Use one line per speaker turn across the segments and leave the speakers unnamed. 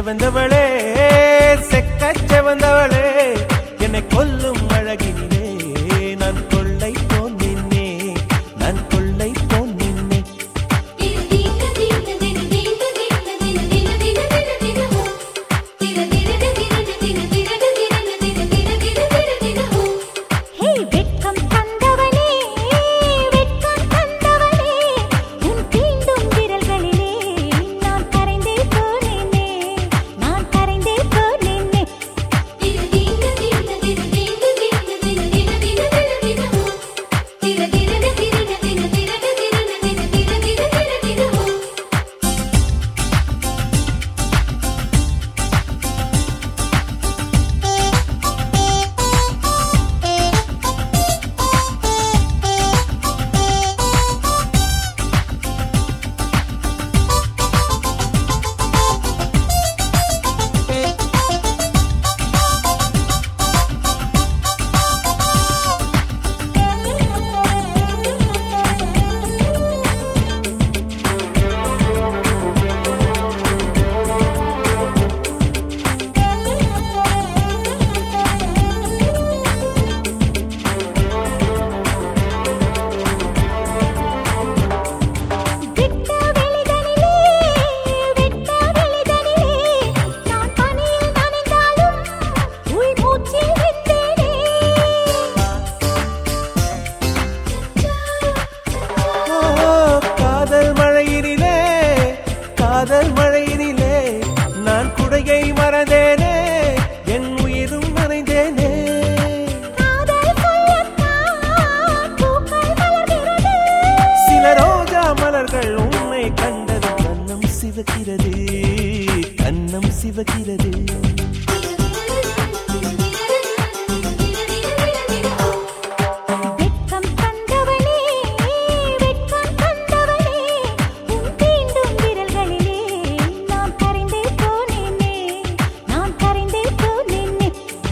செவந்தவளே செக்கச் செவந்தவளே என்னை கொல்லும் அழகினிலே நான் கொள்ளை போன் நின்னே நான் கொள்ளை போன் நின்னே
ஹே வெட்கம் தந்தவனே வெட்கம் தந்தவனே உன் தீண்டும் விரல்களிலே நான் கரைந்தே போனேனே நான் கரைந்தே போனேனே விட்ட வெளிதனிலே விட்ட வெளிதனிலே நான் பனியில் நனைந்தாலும் உள் மூச்சில் விட்டேனே
ஓ, காதல் மழையினிலே காதல் மழையினிலே நான் குடையை மறந்தேனே என் உயிரும் நனைந்தேனே
காதல் சொல்லத்தான் பூக்கள் மலர்கிறது
சில ரோஜா மலர்கள் உன்னை கண்டது கண்ணம் சிவக்கிறது கண்ணம் சிவக்கிறது
வெட்கம் தந்தவனே வெட்கம் தந்தவனே உன் தீண்டும் விரல்களிலே நான் கரைந்தே போனேனே நான் கரைந்தே போனேனே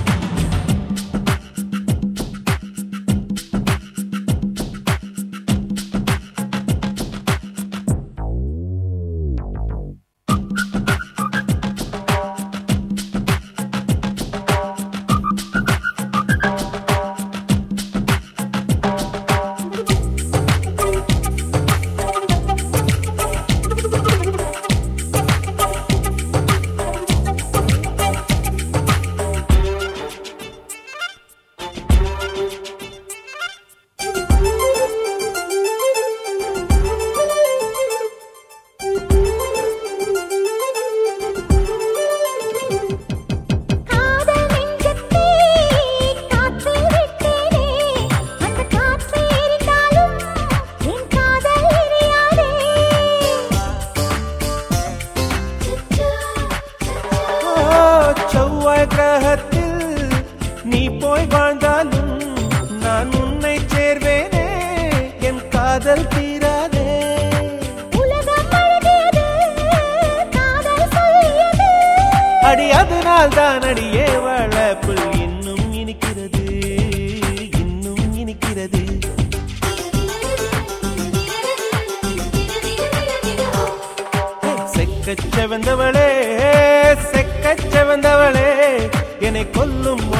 காதல் நெஞ்சத்தை காற்றில் விட்டேனே அந்த காற்று எரிந்தாலும் என் காதல் எரியாதே
ஓ, செவ்வாய் கிரகத்தில் நீ போய் வாழ்ந்தாலும் நான் உன்னை சேர்வேனே என் காதல் தீராதே
உலகம் அழகியது காதல் சொல்லியது
அடி அதனால் தான் அடியே வளப்புள் இன்னும் இனிக்கிறது இன்னும் இனிக்கிறது செக்கச் செவந்தவளே செக்கச் செவந்தவளே என்னை கொல்லும்